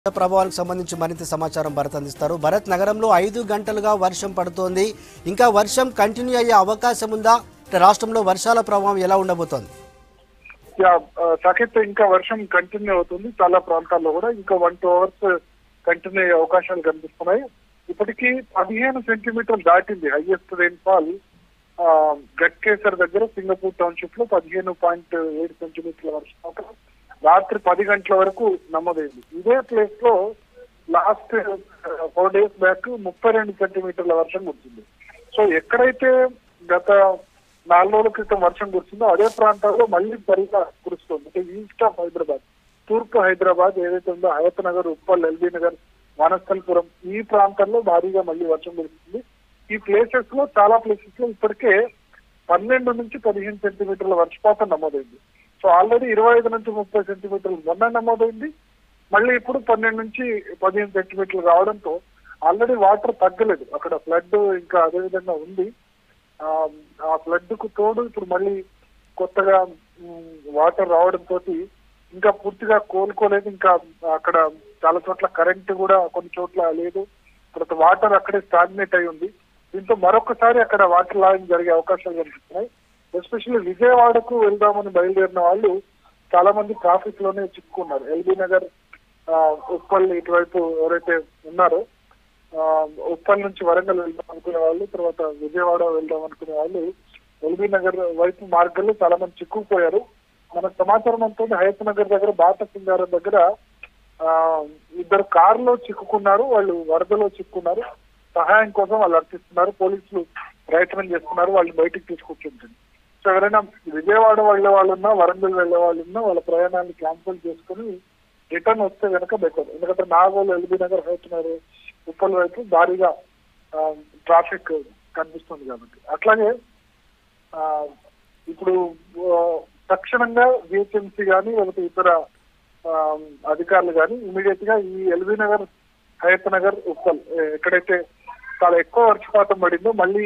ప్రభావానికి సంబంధించి మరింత సమాచారం భరత్ అందిస్తారు భరత్ నగరంలో ఐదు గంటలుగా వర్షం పడుతోంది ఇంకా వర్షం కంటిన్యూ అయ్యే అవకాశం ఉందా అంటే రాష్ట్రంలో వర్షాల ప్రభావం ఎలా ఉండబోతోంది యా ఆ, సాకేత్ ఇంకా వర్షం కంటిన్యూ అవుతుంది చాలా ప్రాంతాల్లో కూడా ఇంకా వన్ టూ అవర్స్ కంటిన్యూ అయ్యే అవకాశాలు కనిపిస్తున్నాయి ఇప్పటికీ పదిహేను సెంటీమీటర్లు దాటింది హైయెస్ట్ రెయిన్ఫాల్ గట్కేసర్ దగ్గర సింగపూర్ టౌన్షిప్ లో పదిహేను పాయింట్ ఏడు సెంటీమీటర్ల వర్షపాతం రాత్రి పది గంటల వరకు నమోదైంది ఇదే ప్లేస్ లో లాస్ట్ ఫోర్ డేస్ బ్యాక్ ముప్పై రెండు సెంటీమీటర్ల వర్షం కురిసింది సో ఎక్కడైతే గత నాలుగు రోజుల క్రితం వర్షం కురిసిందో అదే ప్రాంతాల్లో మళ్ళీ సరిగా కురుస్తుంది అంటే ఈస్ట్ ఆఫ్ హైదరాబాద్ తూర్పు హైదరాబాద్ ఏదైతే ఉందో హయత్ నగర్ ఉప్పల్ ఎల్బీ నగర్ వనస్థలపురం ఈ ప్రాంతాల్లో భారీగా మళ్ళీ వర్షం కురుస్తుంది ఈ ప్లేసెస్ లో చాలా ప్లేసెస్ లో ఇప్పటికే పన్నెండు నుంచి పదిహేను సెంటీమీటర్ల వర్షపాతం నమోదైంది సో ఆల్రెడీ ఇరవై ఐదు నుంచి ముప్పై సెంటీమీటర్లు మొన్న నమోదైంది మళ్ళీ ఇప్పుడు పన్నెండు నుంచి పదిహేను సెంటీమీటర్లు రావడంతో ఆల్రెడీ వాటర్ తగ్గలేదు అక్కడ ఫ్లడ్ ఇంకా అదే విధంగా ఉంది ఆ, ఆ ఫ్లడ్ కు తోడు ఇప్పుడు మళ్ళీ కొత్తగా వాటర్ రావడం తోటి ఇంకా పూర్తిగా కోలుకోలేదు ఇంకా అక్కడ చాలా చోట్ల కరెంట్ కూడా కొన్ని చోట్ల లేదు తర్వాత వాటర్ అక్కడే స్టాగ్నేట్ అయి ఉంది దీంతో మరొకసారి అక్కడ వాటర్ లాగింగ్ జరిగే అవకాశాలు కనిపిస్తున్నాయి ఎస్పెషల్లీ విజయవాడకు వెళ్దామని బయలుదేరిన వాళ్ళు చాలా మంది ట్రాఫిక్ లోనే చిక్కుకున్నారు ఎల్బీ నగర్ ఆ, ఉప్పల్ ఇటువైపు ఎవరైతే ఉన్నారో ఆ, ఉప్పల్ నుంచి వరంగల్ వెళ్దాం అనుకునే వాళ్ళు తర్వాత విజయవాడ వెళ్దాం అనుకునే వాళ్ళు ఎల్బీ నగర్ వైపు మార్గంలో చాలా మంది చిక్కుకుపోయారు మన సమాచారం అంతా హయత్ నగర్ దగ్గర బాట సింగారం దగ్గర ఆ, ఇద్దరు కారులో చిక్కుకున్నారు వాళ్ళు వరదలో చిక్కుకున్నారు సహాయం కోసం వాళ్ళు అర్థిస్తున్నారు పోలీసులు ప్రయత్నం చేస్తున్నారు వాళ్ళు బయటికి తీసుకొచ్చుంటుంది సో ఎవరైనా విజయవాడ వెళ్ళే వాళ్ళు ఉన్నా వరంగల్ వెళ్ళే వాళ్ళు ఉన్నా వాళ్ళ ప్రయాణాన్ని క్యాన్సిల్ చేసుకుని రిటర్న్ వస్తే కనుక బెటర్ ఎందుకంటే నాగోలు ఎల్బీ నగర్ హైట్ నగర్ ఉప్పల్ వైపు భారీగా ట్రాఫిక్ కనిపిస్తుంది కాబట్టి అట్లాగే ఆ, ఇప్పుడు ఆ, తక్షణంగా జిహెచ్ఎంసీ కానీ లేకపోతే ఇతర ఆ, అధికారులు కానీ ఇమీడియట్ గా ఈ ఎల్బీ నగర్ హయత్ నగర్ ఉప్పల్ ఏ- ఎక్కడైతే చాలా ఎక్కువ వర్షపాతం పడిందో మళ్ళీ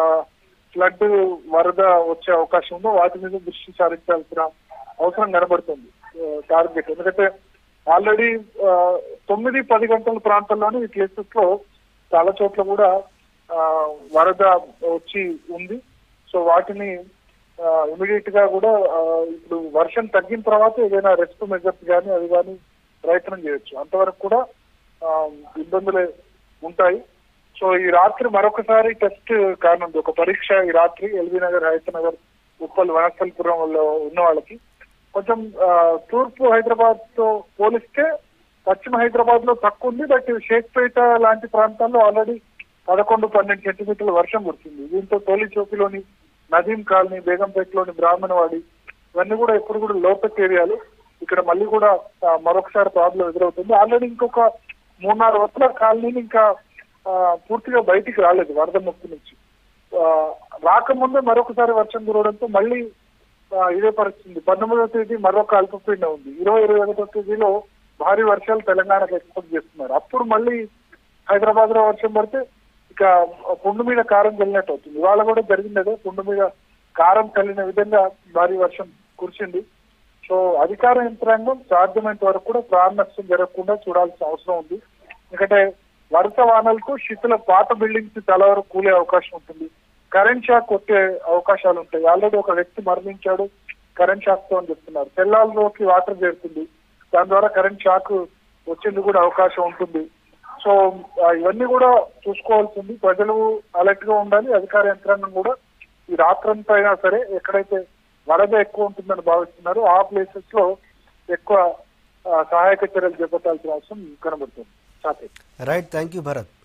ఫ్లడ్ వరద వచ్చే అవకాశం ఉందో వాటి మీద దృష్టి సారించాల్సిన అవసరం కనబడుతుంది టార్గెట్ ఎందుకంటే ఆల్రెడీ తొమ్మిది పది గంటల ప్రాంతంలోనే ఈ ప్లేసెస్ లో చాలా చోట్ల కూడా ఆ, వరద వచ్చి ఉంది సో వాటిని ఇమీడియట్ గా కూడా ఆ, ఇప్పుడు వర్షం తగ్గిన తర్వాత ఏదైనా రెస్ట్ మెజర్స్ కానీ అవి కానీ ప్రయత్నం చేయొచ్చు అంతవరకు కూడా ఆ, ఇబ్బందులే ఉంటాయి సో ఈ రాత్రి మరొకసారి టెస్ట్ కానుంది ఒక పరీక్ష ఈ రాత్రి ఎల్బీ నగర్ హైత్ నగర్ ఉప్పల్ వనస్థలపురంలో ఉన్న వాళ్ళకి కొంచెం ఆ, తూర్పు హైదరాబాద్ తో పోలిస్తే పశ్చిమ హైదరాబాద్ లో తక్కువ ఉంది బట్ షేక్పేట లాంటి ప్రాంతాల్లో ఆల్రెడీ పదకొండు పన్నెండు సెంటీమీటర్ల వర్షం కురిసింది దీంతో తోలి చౌకిలోని నదీం కాలనీ బేగంపేటలోని బ్రాహ్మణవాడి ఇవన్నీ కూడా ఎప్పుడు కూడా లోపెట్ ఏరియాలు ఇక్కడ మళ్ళీ కూడా ఆ, మరొకసారి ప్రాబ్లం ఎదురవుతుంది ఆల్రెడీ ఇంకొక మూడు నాలుగు వందల కాలనీలు ఇంకా ఆ, పూర్తిగా బయటికి రాలేదు వరద ముక్తి నుంచి ఆ, రాకముందే మరొకసారి వర్షం కురవడంతో మళ్ళీ ఆ, ఇదే పరిస్థితి పంతొమ్మిదవ తేదీ మరొక అల్పపీడనం ఉంది ఇరవై ఇరవై ఒకటో తేదీలో భారీ వర్షాలు తెలంగాణకు ఎక్స్పెక్ట్ చేస్తున్నారు అప్పుడు మళ్ళీ హైదరాబాద్ లో వర్షం పడితే ఇక పుండు మీద కారం చల్లినట్టు అవుతుంది ఇవాళ కూడా జరిగింది అదే పుండు మీద కారం చల్లిన విధంగా భారీ వర్షం కురిసింది సో అధికార యంత్రాంగం సాధ్యమైనంత వరకు కూడా ప్రాణ నష్టం జరగకుండా చూడాల్సిన అవసరం ఉంది ఎందుకంటే వరుస వానలకు శిథిల పాత బిల్డింగ్స్ చాలా వరకు కూలే అవకాశం ఉంటుంది కరెంట్ షాక్ కొట్టే అవకాశాలు ఉంటాయి ఆల్రెడీ ఒక వ్యక్తి మరణించాడు కరెంట్ షాక్ తో అని చెప్తున్నారు తెల్లాలలోకి వాటర్ చేరుతుంది దాని ద్వారా కరెంట్ షాక్ వచ్చేందుకు కూడా అవకాశం ఉంటుంది సో ఆ, ఇవన్నీ కూడా చూసుకోవాల్సింది ప్రజలు అలర్ట్ గా ఉండాలి అధికార యంత్రాంగం కూడా ఈ రాత్రంతా అయినా సరే ఎక్కడైతే వరద ఎక్కువ ఉంటుందని భావిస్తున్నారు ఆ ప్లేసెస్ లో ఎక్కువ ఆ, సహాయక చర్యలు చేపట్టాల్సిన అవసరం కనబడుతుంది Saketh right thank you Bharat